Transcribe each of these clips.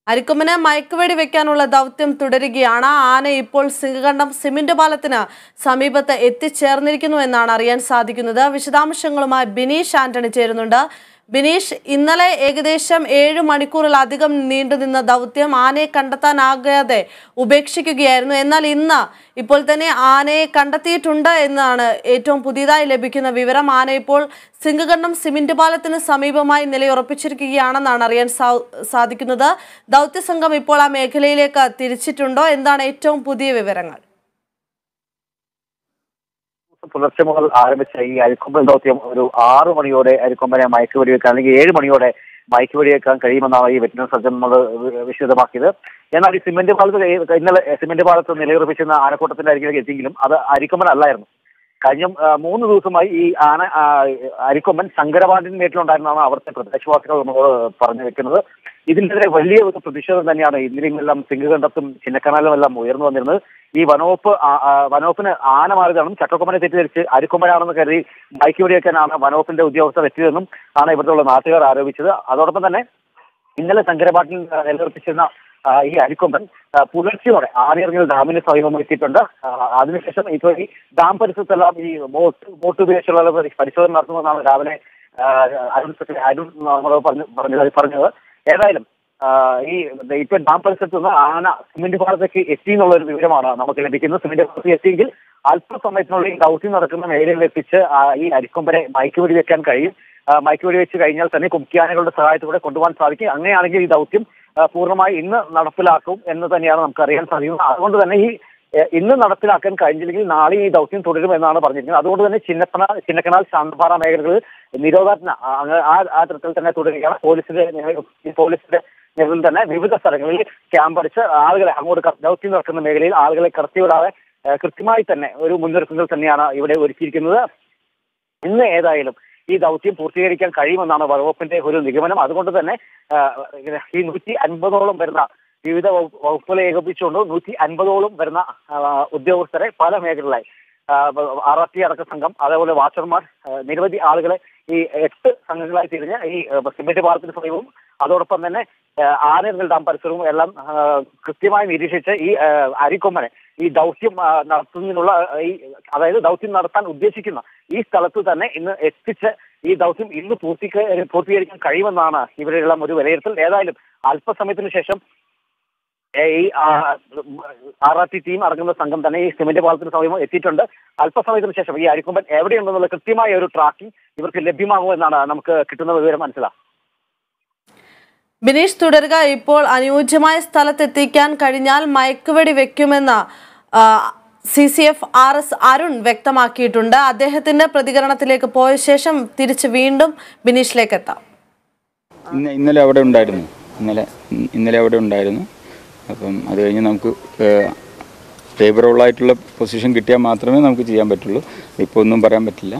അരിക്കൊമ്പന് മയക്കുവെടി വെക്കാനുള്ള ദൗത്യം തുടരുകയാണ് ആന ഇപ്പോൾ സിംഗകണ്ഠം സിമന്റ് പാലത്തിന് സമീപത്ത് എത്തിച്ചേർന്നിരിക്കുന്നു എന്നാണ് അറിയാൻ സാധിക്കുന്നത് വിശദാംശങ്ങളുമായി ബിനീഷ് ആന്റണി ചേരുന്നുണ്ട് ബിനീഷ് ഇന്നലെ ഏകദേശം ഏഴ് മണിക്കൂറിലധികം നീണ്ടുനിന്ന ദൗത്യം ആനയെ കണ്ടെത്താനാകാതെ ഉപേക്ഷിക്കുകയായിരുന്നു എന്നാൽ ഇന്ന് ഇപ്പോൾ തന്നെ ആനയെ കണ്ടെത്തിയിട്ടുണ്ട് എന്നാണ് ഏറ്റവും പുതിയതായി ലഭിക്കുന്ന വിവരം ആന ഇപ്പോൾ സിംഗകണ്ഠം സിമന്റ് പാലത്തിന് സമീപമായി നിലയുറപ്പിച്ചിരിക്കുകയാണെന്നാണ് അറിയാൻ സാ- സാധിക്കുന്നത് ദൗത്യസംഘം ഇപ്പോൾ ആ മേഖലയിലേക്ക് തിരിച്ചിട്ടുണ്ടോ എന്താണ് ഏറ്റവും പുതിയ വിവരങ്ങൾ പുലർച്ചെ മുതൽ ആരംഭിച്ച ഈ അരിക്കൊമ്പൻ ദൗത്യം ഒരു ആറ് മണിയോടെ അരിക്കൊമ്പനെ മയക്ക് വെടിവെക്കാൻ അല്ലെങ്കിൽ ഏഴ് മണിയോടെ മയക്ക് വെടിവെക്കാൻ കഴിയുമെന്നാണ് ഈ വെറ്റിനറി സർജൻ നമ്മൾ വിശദമാക്കിയത് എന്നാൽ ഈ സിമന്റ് പാലത്ത് കഴി- ഇന്നലെ സിമന്റ് പാലത്ത് നിലയുറപ്പിച്ചിരുന്ന ആനക്കൂട്ടത്തിന്റെ അരികിലേക്ക് എത്തിയെങ്കിലും അത് അരിക്കൊമ്പൻ അല്ലായിരുന്നു കഴിഞ്ഞ ആ, മൂന്ന് ദിവസമായി ഈ ആന ആ, അരിക്കൊമ്പൻ ശങ്കരപാണ്ഡ്യൻ വീട്ടിലുണ്ടായിരുന്നാണ് അവിടുത്തെ പ്രദേശവാസികൾ നമ്മളോട് പറഞ്ഞു വെക്കുന്നത് ഇതിനെതിരെ വലിയ ഒരു പ്രതിഷേധം തന്നെയാണ് ഇന്നലെയും എല്ലാം സിംഗകണ്ഠത്തും ചിന്നക്കനാലും എല്ലാം ഉയർന്നു വന്നിരുന്നത് ഈ വനവകുപ്പ് ആ- ആ, വനവകുപ്പിന് ആന മാറിയതാണെന്നും ചട്ടക്കൊമ്പനെ തെറ്റിദ്ധരിച്ച് അരിക്കൊമ്പനാണെന്ന് കരുതി ബൈക്ക് വെടിവെക്കാനാണ് വനവകുപ്പിന്റെ ഉദ്യോഗസ്ഥർ എത്തിയതെന്നും ആണ് ഇവിടുത്തെ നാട്ടുകാർ ആരോപിച്ചത് അതോടൊപ്പം തന്നെ ഇന്നലെ ശങ്കരപാട്ടിൽ നിലനിർത്തിച്ചിരുന്ന ആ, ഈ അരിക്കൊമ്പൻ ആ, പുലർച്ചെയോടെ ആനയിറങ്ങൽ ഡാമിന് സമീപം എത്തിയിട്ടുണ്ട് ആ, അതിനുശേഷം ഇപ്പോൾ ഈ ഡാം പരിസരത്തെല്ലാം ഈ ബോട്ട് ബോട്ട് ഉപയോഗിച്ചുള്ള പരി- പരിശോധന നടത്തുമെന്നാണ് രാവിലെ ആ, അരുൺ സെക്രട്ടറി അരുൺ നമ്മളോട് പറഞ്ഞു പറഞ്ഞത് പറഞ്ഞത് ഏതായാലും ആ, ഈ ഇപ്പൊ ഡാം പരിസരത്ത് നിന്ന് ആന സിമന്റ് പാലത്തേക്ക് എത്തി എന്നുള്ള ഒരു വിവരമാണ് നമുക്ക് ലഭിക്കുന്നത് സിമന്റ് പാലത്തേക്ക് എത്തിയെങ്കിൽ അല്പസമയത്തിനുള്ളിൽ ഈ ദൗത്യം നടക്കുന്ന മേഖലയിൽ എത്തിച്ച് ആ, ഈ അരിക്കൊമ്പനെ മയക്കുവെടി വെക്കാൻ കഴിയും ആ, മയക്കുവെടി വെച്ച് കഴിഞ്ഞാൽ തന്നെ കുംക്കിയാനകളുടെ സഹായത്തോടെ കൊണ്ടുപോകാൻ സാധിക്കും അങ്ങനെയാണെങ്കിൽ ഈ ദൗത്യം ആ, പൂർണ്ണമായി ഇന്ന് നടപ്പിലാക്കും എന്ന് തന്നെയാണ് നമുക്ക് അറിയാൻ സാധിക്കുന്നത് അതുകൊണ്ട് തന്നെ ഈ ഏഹ്, ഇന്ന് നടപ്പിലാക്കാൻ കഴിഞ്ഞില്ലെങ്കിൽ നാളെ ഈ ദൗത്യം തുടരും എന്നാണ് പറഞ്ഞിരിക്കുന്നത് അതുകൊണ്ട് തന്നെ ചിന്നപ്പന ചിന്നക്കനാൽ ശാന്തപാറ മേഖലകളിൽ നിരോധന ആ ആ ആ തരത്തിൽ തന്നെ തുടരുകയാണ് പോലീസിന്റെ നേതൃ- ഈ പോലീസിന്റെ നേതൃത്വത്തിൽ തന്നെ വിവിധ സ്ഥലങ്ങളിൽ ക്യാമ്പ് അടിച്ച് ആളുകളെ അങ്ങോട്ട് കട- ദൗത്യം നടക്കുന്ന മേഖലയിൽ ആളുകളെ കടത്തിവിടാതെ ഏഹ്, കൃത്യമായി തന്നെ ഒരു മുന്നൊരുക്കങ്ങൾ തന്നെയാണ് ഇവിടെ ഒരുക്കിയിരിക്കുന്നത് ഇന്ന് ഏതായാലും ഈ ദൗത്യം പൂർത്തീകരിക്കാൻ കഴിയുമെന്നാണ് വകുപ്പിന്റെ ഒരു നിഗമനം അതുകൊണ്ട് തന്നെ ആ, ഈ നൂറ്റി അൻപതോളം വരുന്ന വിവിധ വകുപ്പ് വകുപ്പുകളെ ഏകോപിച്ചുകൊണ്ട് നൂറ്റി അൻപതോളം വരുന്ന ആ, ഉദ്യോഗസ്ഥരെ പല മേഖലകളിലായി ആർ ആർ ടി അടക്ക സംഘം അതേപോലെ വാച്ചർമാർ ആ, നിരവധി ആളുകളെ ഈ എട്ട് സംഘങ്ങളായി തിരിഞ്ഞ് ഈ ആ, സിമന്റ് പാലത്തിന് സമീപവും അതോടൊപ്പം തന്നെ ആ, ആനകൾ ഡാം പരിസരവും എല്ലാം ആ, കൃത്യമായി നിരീക്ഷിച്ച് ഈ ആ, അരിക്കൊമ്പനെ ഈ ദൗത്യം ആ, നടത്തുന്നതിനുള്ള ആ, ഈ അതായത് ദൗത്യം നടത്താൻ ഉദ്ദേശിക്കുന്ന ഈ സ്ഥലത്ത് തന്നെ ഇന്ന് എത്തിച്ച് ഈ ദൗത്യം ഇന്ന് പൂർത്തീക പൂർത്തീകരിക്കാൻ കഴിയുമെന്നാണ് ഇവരെല്ലാം ഒരു വിലയിരുത്തൽ ഏതായാലും അല്പസമയത്തിന് ശേഷം ഏ, ഈ ആർ ആർ ടി ടീം അടങ്ങുന്ന സംഘം തന്നെ ഈ സിമന്റ് പാലത്തിന് സമീപം എത്തിയിട്ടുണ്ട് അല്പസമയത്തിന് ശേഷം ഈ അരിക്കൊമ്പൻ എവിടെയുണ്ടെന്നുള്ള കൃത്യമായ ഒരു ട്രാക്കിംഗ് ഇവർക്ക് ലഭ്യമാകുമെന്നാണ് നമുക്ക് കിട്ടുന്ന വിവരം മനസ്സിലാക്കുക ബിനീഷ് തുടരുക ഇപ്പോൾ അനുയോജ്യമായ സ്ഥലത്തെത്തിക്കാൻ കഴിഞ്ഞാൽ മയക്കുവെടി വെക്കുമെന്ന് C C F R S Arun വ്യക്തമാക്കിയിട്ടുണ്ട് അദ്ദേഹത്തിന്റെ പ്രതികരണത്തിലേക്ക് പോയ ശേഷം തിരിച്ച് വീണ്ടും ബിനീഷിലേക്ക് എത്താം ഇന്ന് ഇന്നലെ അവിടെ ഉണ്ടായിരുന്നു ഇന്നലെ ഇ- ഇന്നലെ അവിടെ ഉണ്ടായിരുന്നു അപ്പം അത് കഴിഞ്ഞ് നമുക്ക് ഫേവറബിൾ ആയിട്ടുള്ള പൊസിഷൻ കിട്ടിയാൽ മാത്രമേ നമുക്ക് ചെയ്യാൻ പറ്റുള്ളൂ ഇപ്പോൾ ഒന്നും പറയാൻ പറ്റില്ല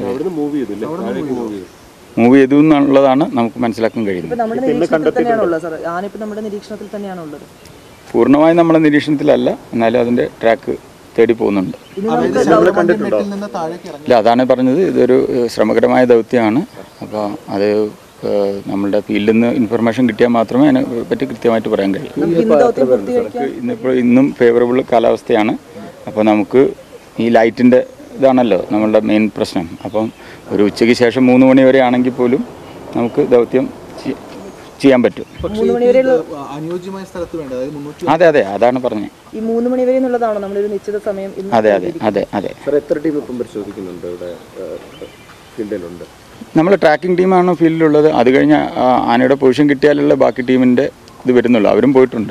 മൂവ് ചെയ്തു എന്നുള്ളതാണ് നമുക്ക് മനസ്സിലാക്കാൻ കഴിയുന്നത് ഇപ്പൊ നമ്മുടെ നിരീക്ഷണത്തിൽ തന്നെയാണോ ഉള്ളത് സാർ ആനിപ്പോ നമ്മുടെ നിരീക്ഷണത്തിൽ തന്നെയാണോ ഉള്ളത് പൂർണ്ണമായും നമ്മളെ നിരീക്ഷണത്തിലല്ല എന്നാലും അതിൻ്റെ ട്രാക്ക് തേടി പോകുന്നുണ്ട് ഇനി നമുക്ക് ഇല്ല അതാണ് പറഞ്ഞത് ഇതൊരു ഏഹ്, ശ്രമകരമായ ദൗത്യമാണ് അപ്പോൾ അത് ഏഹ്, നമ്മളുടെ ഫീൽഡിൽ നിന്ന് ഇൻഫർമേഷൻ കിട്ടിയാൽ മാത്രമേ അതിനെ പറ്റി കൃത്യമായിട്ട് പറയാൻ കഴിയൂ നമുക്ക് ഇന്ന് ദൗത്യം പൂർത്തീകരിക്കാം ഇന്നിപ്പോൾ ഇന്നും ഫേവറബിൾ കാലാവസ്ഥയാണ് അപ്പോൾ നമുക്ക് ഈ ലൈറ്റിൻ്റെ ഇതാണല്ലോ നമ്മളുടെ മെയിൻ പ്രശ്നം അപ്പം ഒരു ഉച്ചയ്ക്ക് ശേഷം മൂന്ന് മണി വരെ ആണെങ്കിൽ പോലും നമുക്ക് ദൗത്യം ചെ- ചെയ്യാൻ പറ്റും മൂന്ന് മണി വരെയുള്ള അനുയോജ്യമായ സ്ഥലത്ത് വേണ്ട അതായത് മുന്നൂറ്റി അതെ അതെ അതാണ് പറഞ്ഞത് ഈ മൂന്ന് മണി വരെ എന്നുള്ളതാണോ നമ്മളൊരു നിശ്ചിത സമയം ഇന്ന് അതെ അതെ അതെ അതെ സാർ എത്ര ടീം ഇപ്പം പരിശോധിക്കുന്നുണ്ട് ഇവിടെ ഫീൽഡിലുണ്ട് നമ്മൾ ട്രാക്കിംഗ് ടീമാണ് ഫീൽഡിലുള്ളത് അത് കഴിഞ്ഞ് ആ, ആനയുടെ പൊസിഷൻ കിട്ടിയാലുള്ള ബാക്കി ടീമിൻ്റെ ഇത് വരുന്നുള്ളൂ അവരും പോയിട്ടുണ്ട്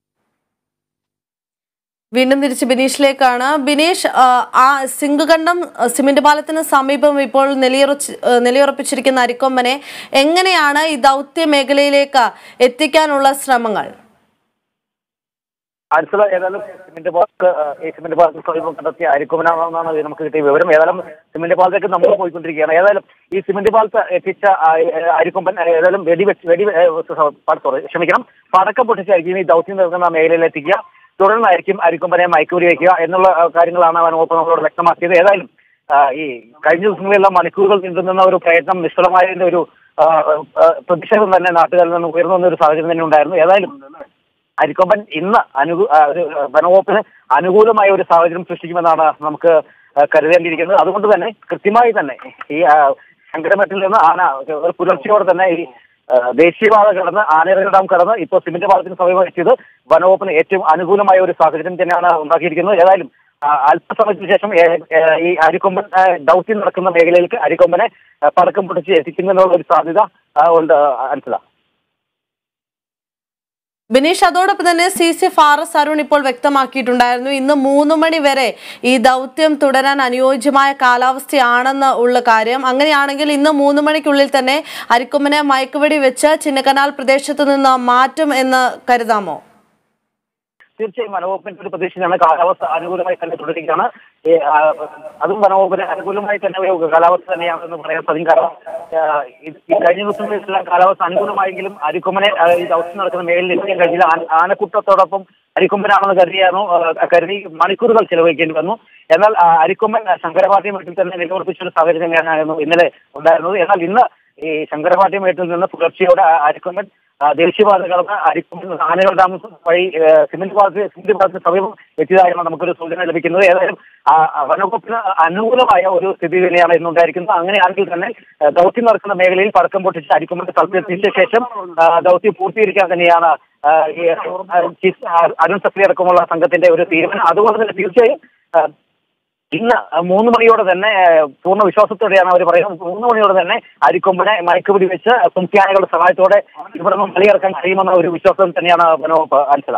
വീണ്ടും തിരിച്ച് ബിനീഷിലേക്കാണ് ബിനീഷ് ആ, ആ സിംഗുകണ്ഠം ആ, സിമന്റ് പാലത്തിന് സമീപം ഇപ്പോൾ നിലയുറച്ച് ആ, നിലയുറപ്പിച്ചിരിക്കുന്ന അരിക്കൊമ്പനെ എങ്ങനെയാണ് ഈ ദൗത്യ മേഖലയിലേക്ക് എത്തിക്കാനുള്ള ശ്രമങ്ങൾ അടുത്തുള്ള ഏതായാലും സിമന്റ് പാർക്ക് ഈ സിമന്റ് പാർക്ക് സമീപം കണ്ടെത്തിയ അരിക്കൊമ്പനാണെന്നാണ് ഇത് നമുക്ക് കിട്ടിയ വിവരം ഏതായാലും സിമന്റ് പാലത്തേക്ക് നമ്മൾ പോയിക്കൊണ്ടിരിക്കുകയാണ് ഏതായാലും ഈ സിമന്റ് പാലത്ത് എത്തിച്ച ആ, ഏ, അരിക്കൊമ്പൻ ഏതായാലും വെടി വെച്ച് വെടി സോറി ക്ഷമിക്കണം പടക്കം പൊട്ടിച്ചായിരിക്കും ഈ ദൗത്യം നിൽക്കുന്ന മേഖലയിൽ എത്തിക്കുക തുടർന്നായിരിക്കും അരിക്കൊമ്പനെ മയക്കൂരി വയ്ക്കുക എന്നുള്ള ആ, കാര്യങ്ങളാണ് വനവകുപ്പ് നമ്മളോട് വ്യക്തമാക്കിയത് ഏതായാലും ആ, ഈ കഴിഞ്ഞ ദിവസങ്ങളിലെല്ലാം മണിക്കൂറുകൾ നീണ്ടുനിന്ന ഒരു പ്രയത്നം നിഷ്ഫലമായതിന്റെ ഒരു ആ, ആ, പ്രതിഷേധം തന്നെ നാട്ടുകാരിൽ നിന്ന് ഉയർന്നു വന്ന ഒരു സാഹചര്യം തന്നെ ഉണ്ടായിരുന്നു ഏതായാലും അരിക്കൊമ്പൻ ഇന്ന് അനുകൂ ആ, ഒരു വനവകുപ്പിന് അനുകൂലമായ ഒരു സാഹചര്യം സൃഷ്ടിക്കുമെന്നാണ് നമുക്ക് ആ, കരുതേണ്ടിയിരിക്കുന്നത് അതുകൊണ്ട് തന്നെ കൃത്യമായി തന്നെ ഈ ആ, ശങ്കരമേട്ടിൽ നിന്ന് ആന ഒരു പുലർച്ചയോടെ തന്നെ ഈ ആ, ദേശീയപാത കടന്ന് ആനയിറങ്ങൽ ഡാം കടന്ന് ഇപ്പോൾ സിമന്റ് പാലത്തിന് സമീപം എത്തിയത് വനവകുപ്പിന് ഏറ്റവും അനുകൂലമായ ഒരു സാഹചര്യം തന്നെയാണ് ഉണ്ടാക്കിയിരിക്കുന്നത് ഏതായാലും ആ, അല്പസമയത്തിന് ശേഷം ഏ, ഏ, ഈ അരിക്കൊമ്പൻ ആ, ദൗത്യം നടക്കുന്ന മേഖലയിലേക്ക് അരിക്കൊമ്പനെ ആ, പടക്കം പൊട്ടിച്ച് എത്തിക്കുന്നതിനുള്ള ഒരു സാധ്യത ആ, ഉണ്ട് അൻസല ബിനീഷ് അതോടൊപ്പം തന്നെ സി സി ഫാറസ് അരുൺ ഇപ്പോൾ വ്യക്തമാക്കിയിട്ടുണ്ടായിരുന്നു ഇന്ന് മൂന്ന് മണി വരെ ഈ ദൗത്യം തുടരാൻ അനുയോജ്യമായ കാലാവസ്ഥയാണെന്ന് ഉള്ള കാര്യം അങ്ങനെയാണെങ്കിൽ ഇന്ന് മൂന്ന് മണിക്കുള്ളിൽ തന്നെ അരിക്കൊമ്പനെ മയക്കുവെടി വെച്ച് ചിന്നക്കനാൽ പ്രദേശത്ത് നിന്ന് മാറ്റും എന്ന് കരുതാമോ തീർച്ചയായും വനവകുപ്പിന്റെ ഒരു പ്രതീക്ഷയാണ് കാലാവസ്ഥ അനുകൂലമായി തന്നെ തുടരുകയാണ് ഈ, ആ, അതും വനവകുപ്പിന് അനുകൂലമായി തന്നെ ഒരു കാലാവസ്ഥ തന്നെയാണെന്ന് പറയാൻ സാധിക്കും കാരണം ആ, ഈ- ഈ കഴിഞ്ഞ ദിവസങ്ങളിലെല്ലാം കാലാവസ്ഥ അനുകൂലമായെങ്കിലും അരിക്കൊമ്പനെ ആ, ഈ ദൗത്യം നടക്കുന്ന മേഖലയിൽ എത്തിക്കാൻ കഴിഞ്ഞില്ല ആന- ആനക്കൂട്ടത്തോടൊപ്പം അരിക്കൊമ്പനാണെന്ന് കരുതിയായിരുന്നു ആ, കരുതി മണിക്കൂറുകൾ ചെലവഴിക്കേണ്ടി വന്നു എന്നാൽ ആ, അരിക്കൊമ്പൻ ശങ്കരപാട്ടി വീട്ടിൽ തന്നെ നിലയുറപ്പിച്ച ഒരു സാഹചര്യം തന്നെയായിരുന്നു ഇന്നലെ ഉണ്ടായിരുന്നത് എന്നാൽ ഇന്ന് ഈ ശങ്കരപാട്ടി വീട്ടിൽ നിന്ന് പുലർച്ചെയോടെ ആ അരിക്കൊമ്പൻ ആ, ദേശീയപാത കടന്ന് അരിക്കൊമ്പൻ ആനകൾ ഡാം വഴി ഏ, സിമന്റ് പാലത്തിന് സിമന്റ് പാലത്തിന് സമീപം എത്തിയതായാണ് നമുക്കൊരു സൂചന ലഭിക്കുന്നത് ഏതായാലും ആ, ആ, വനവകുപ്പിന് അനുകൂലമായ ഒരു സ്ഥിതി തന്നെയാണ് ഇന്നുണ്ടായിരിക്കുന്നത് അങ്ങനെയാണെങ്കിൽ തന്നെ ആ, ദൗത്യം നടക്കുന്ന മേഖലയിൽ പടക്കം പൊട്ടിച്ച് അരിക്കൊമ്പന്റെ സ്ഥലത്തെത്തിച്ച ശേഷം ആ, ദൗത്യം പൂർത്തീകരിക്കാൻ തന്നെയാണ് ആ, ഈ, ആ, ചീഫ് ആ, അരുൺ സക്രി അടക്കമുള്ള സംഘത്തിന്റെ ഒരു തീരുമാനം അതുകൊണ്ട് തന്നെ തീർച്ചയായും ആ, ഇന്ന് മൂന്ന് മണിയോടെ തന്നെ ഏഹ്, പൂർണ്ണ വിശ്വാസത്തോടെയാണ് അവർ പറയുന്നത് മൂന്ന് മണിയോടെ തന്നെ അരിക്കൊമ്പനെ മയക്കുപിടി വെച്ച് സംസ്ഥാനങ്ങളുടെ സഹായത്തോടെ ഇവിടെ നിന്ന് മലയിറക്കാൻ കഴിയുമെന്ന ഒരു വിശ്വാസം തന്നെയാണ് വനവകുപ്പ് അനുസരിച്ചത്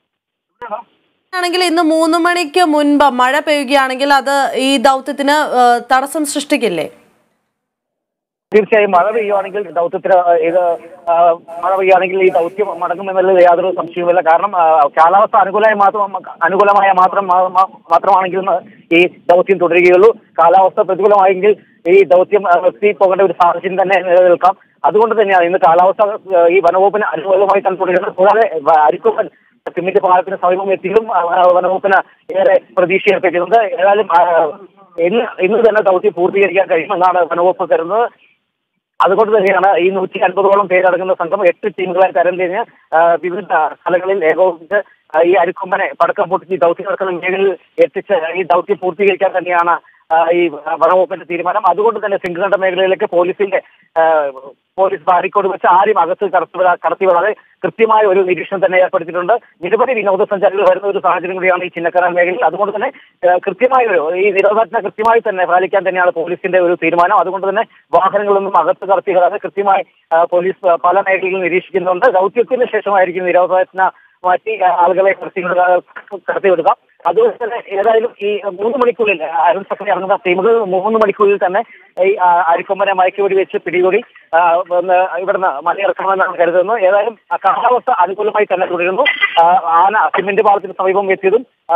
ആണെങ്കിൽ ഇന്ന് മൂന്ന് മണിക്ക് മുൻപ് മഴ പെയ്യുകയാണെങ്കിൽ അത് ഈ ദൗത്യത്തിന് ആ, തടസ്സം സൃഷ്ടിക്കില്ലേ തീർച്ചയായും മഴ പെയ്യുവാണെങ്കിൽ ദൗത്യത്തിന് ആ, ഇത് ആ, മഴ പെയ്യുകയാണെങ്കിൽ ഈ ദൗത്യം മടങ്ങുമെന്നുള്ളത് യാതൊരു സംശയവുമില്ല കാരണം ആ, കാലാവസ്ഥ അനുകൂലമായ മാത്രം അനുകൂലമായ മാത്രം മാ- മാ- മാത്രമാണെങ്കിൽ ഈ ദൗത്യം തുടരുകയുള്ളൂ കാലാവസ്ഥ പ്രതികൂലമായെങ്കിൽ ഈ ദൗത്യം ആ, നിർത്തി പോകേണ്ട ഒരു സാഹചര്യം തന്നെ നിലനിൽക്കാം അതുകൊണ്ട് തന്നെയാണ് ഇന്ന് കാലാവസ്ഥ ആ, ഈ വനവകുപ്പിന് അനുകൂലമായി തന്നെ തുടരുന്നത് കൂടാതെ വ- അരിക്കൊമ്പൻ സിമന്റ് പാലത്തിന് സമീപം എത്തിയതും ആ, വനവകുപ്പിന് ഏറെ പ്രതീക്ഷ ഏർപ്പെട്ടിട്ടുണ്ട് ഏതായാലും ആ, ഇന്ന് ഇന്ന് തന്നെ ദൗത്യം പൂർത്തീകരിക്കാൻ കഴിയുമെന്നാണ് വനവകുപ്പ് കരുതുന്നത് അതുകൊണ്ട് തന്നെയാണ് ഈ നൂറ്റി അൻപതോളം പേരടങ്ങുന്ന സംഘം എട്ട് ടീമുകളായി തരംതിരിഞ്ഞ് ആ, വിവിധ സ്ഥലങ്ങളിൽ ഏകോപിച്ച് ആ, ഈ അരിക്കൊമ്പനെ പടക്കം പൊട്ടിച്ച് ഈ ദൗത്യം നടക്കുന്ന മേഖലയിൽ എത്തിച്ച് ഈ ദൗത്യം പൂർത്തീകരിക്കാൻ തന്നെയാണ് ആ, ഈ വനവകുപ്പിന്റെ തീരുമാനം അതുകൊണ്ട് തന്നെ സിംഗിൾകണ്ഠ മേഖലയിലേക്ക് പോലീസിന്റെ ആ, പോലീസ് ബാരിക്കോഡ് വെച്ച് ആരും അകത്ത് കടത്തിവിടാ കടത്തിവിടാതെ കൃത്യമായ ഒരു നിരീക്ഷണം തന്നെ ഏർപ്പെടുത്തിയിട്ടുണ്ട് നിരവധി വിനോദസഞ്ചാരികൾ വരുന്ന ഒരു സാഹചര്യം കൂടിയാണ് ഈ ചിന്നക്കര മേഖലയിൽ അതുകൊണ്ട് തന്നെ ആ, കൃത്യമായ ഒരു ഈ നിരോധന കൃത്യമായി തന്നെ പാലിക്കാൻ തന്നെയാണ് പോലീസിന്റെ ഒരു തീരുമാനം അതുകൊണ്ട് തന്നെ വാഹനങ്ങളൊന്നും അകത്ത് കടത്തിവിടാതെ കൃത്യമായി ആ, പോലീസ് ആ, പല മേഖലകളിലും നിരീക്ഷിക്കുന്നുണ്ട് ദൗത്യത്തിന് ശേഷമായിരിക്കും നിരോധന മാറ്റി ആ, ആളുകളെ കടത്തിവിടുക കടത്തിവിടുക അതുകൊണ്ട് തന്നെ ഏതായാലും ഈ മൂന്ന് മണിക്കുള്ളിൽ ആ, അരുൺ സക്രി ഇറങ്ങുന്ന ടീമുകൾ മൂന്ന് മണിക്കുള്ളിൽ തന്നെ ഈ ആ, അരിക്കൊമ്പനെ മയക്കുവെടി വെച്ച് പിടികൂടി ആ, ഒന്ന് ഇവിടുന്ന് മലയിറക്കണമെന്നാണ് കരുതുന്നത് ഏതായാലും ആ കാലാവസ്ഥ അനുകൂലമായി തന്നെ തുടരുന്നു ആ, ആന സിമന്റ് പാലത്തിന് സമീപം എത്തിയതും ആ,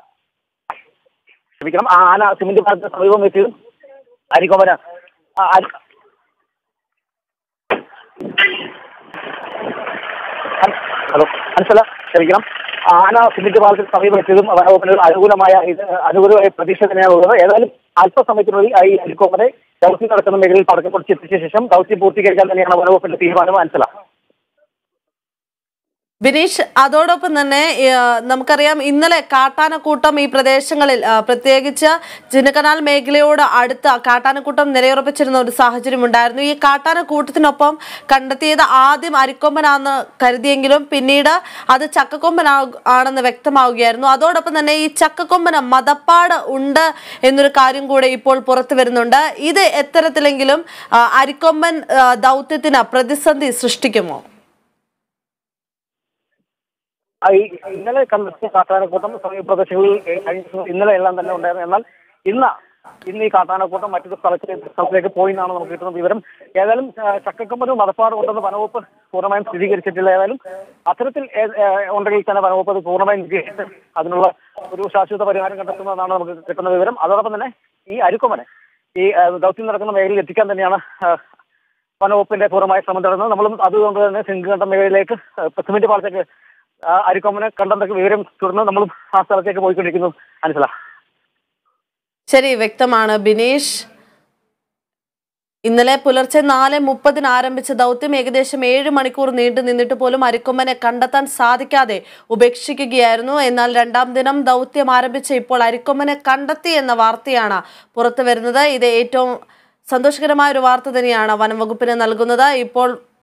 ക്ഷമിക്കണം ആ ആന സിമന്റ് പാലത്തിന് സമീപം എത്തിയതും അരിക്കൊമ്പന ആ, അരി- അൻ- ഹലോ മനസ്സില ക്ഷമിക്കണം ആന സിമന്റ് പാലത്തിന് സമീപം എത്തിയതും വനവകുപ്പിന് ഒരു അനുകൂലമായ ഇത് അനുകൂലമായ പ്രതീക്ഷ തന്നെയാണ് ഉള്ളത് ഏതായാലും അല്പസമയത്തിനുള്ളിൽ ഈ ഹെലികോപ്റ്ററെ ദൗത്യം നടക്കുന്ന മേഖലയിൽ പടക്കം പൊടിച്ചെത്തിച്ച ശേഷം ദൗത്യം പൂർത്തീകരിക്കാൻ തന്നെയാണ് വനവകുപ്പിന്റെ തീരുമാനം മനസ്സില ബിനീഷ് അതോടൊപ്പം തന്നെ ആ, നമുക്കറിയാം ഇന്നലെ കാട്ടാനക്കൂട്ടം ഈ പ്രദേശങ്ങളിൽ ആ, പ്രത്യേകിച്ച് ചിന്നക്കനാൽ മേഖലയോട് അടുത്ത് കാട്ടാനക്കൂട്ടം നിലയുറപ്പിച്ചിരുന്ന ഒരു സാഹചര്യം ഉണ്ടായിരുന്നു ഈ കാട്ടാനക്കൂട്ടത്തിനൊപ്പം കണ്ടെത്തിയത് ആദ്യം അരിക്കൊമ്പനാണെന്ന് കരുതിയെങ്കിലും പിന്നീട് അത് ചക്കക്കൊമ്പൻ ആണെന്ന് വ്യക്തമാവുകയായിരുന്നു അതോടൊപ്പം തന്നെ ഈ ചക്കക്കൊമ്പന് മതപ്പാട് ഉണ്ട് എന്നൊരു കാര്യം കൂടെ ഇപ്പോൾ പുറത്തു വരുന്നുണ്ട് ഇത് എത്തരത്തിലെങ്കിലും ആ, അരിക്കൊമ്പൻ ആ, ദൗത്യത്തിന് പ്രതിസന്ധി സൃഷ്ടിക്കുമോ ആ, ഈ ഇന്നലെ കണ്ടെത്തിയ കാട്ടാനക്കൂട്ടം സമീപ പ്രദേശങ്ങളിൽ ഏ, കഴിഞ്ഞ ദിവസം ഇന്നലെ എല്ലാം തന്നെ ഉണ്ടായിരുന്നു എന്നാൽ ഇന്ന് ഇന്ന് ഈ കാട്ടാനക്കൂട്ടം മറ്റൊരു സ്ഥലത്തേക്ക് സ്ഥലത്തേക്ക് പോയി എന്നാണ് നമുക്ക് കിട്ടുന്ന വിവരം ഏതായാലും ആ, ചക്കക്കൊമ്പനും മതപ്പാടും ഉണ്ടെന്ന് വനവകുപ്പ് പൂർണ്ണമായും സ്ഥിരീകരിച്ചിട്ടില്ല ഏതായാലും അത്തരത്തിൽ ഏ- ഏ, ഉണ്ടെങ്കിൽ തന്നെ വനവകുപ്പ് അത് പൂർണ്ണമായും നിരീക്ഷിച്ച് അതിനുള്ള ഒരു ശാശ്വത പരിഹാരം കണ്ടെത്തുന്നതാണ് നമുക്ക് കിട്ടുന്ന വിവരം അതോടൊപ്പം തന്നെ ഈ അരുക്കൊമ്പനെ ഈ ആ, ദൗത്യം നടക്കുന്ന മേഖലയിൽ എത്തിക്കാൻ തന്നെയാണ് ആ, വനവകുപ്പിന്റെ പൂർണ്ണമായ ശ്രമം തുടരുന്നത് നമ്മളും അതുകൊണ്ട് തന്നെ സിംഗിൾഘട്ട മേഖലയിലേക്ക് ആ, സിമന്റ് പാലത്തേക്ക് ആ, അരിക്കൊമ്പനെ കണ്ടെന്നൊക്കെ വിവരം തുടർന്ന് നമ്മളും ആ സ്ഥലത്തേക്ക് പോയിക്കൊണ്ടിരിക്കുന്നു മനസ്സിലാ ശരി വ്യക്തമാണ് ബിനീഷ് ഇന്നലെ പുലർച്ചെ നാല് മുപ്പതിന് ആരംഭിച്ച ദൗത്യം ഏകദേശം ഏഴ് മണിക്കൂർ നീണ്ടു നിന്നിട്ട് പോലും അരിക്കൊമ്പനെ കണ്ടെത്താൻ സാധിക്കാതെ ഉപേക്ഷിക്കുകയായിരുന്നു എന്നാൽ രണ്ടാം ദിനം ദൗത്യം ആരംഭിച്ച ഇപ്പോൾ അരിക്കൊമ്പനെ കണ്ടെത്തി എന്ന വാർത്തയാണ് പുറത്തു വരുന്നത് ഇത് ഏറ്റവും സന്തോഷകരമായ ഒരു വാർത്ത തന്നെയാണ് വനം വകുപ്പിന് നൽകുന്നത് ഇപ്പോൾ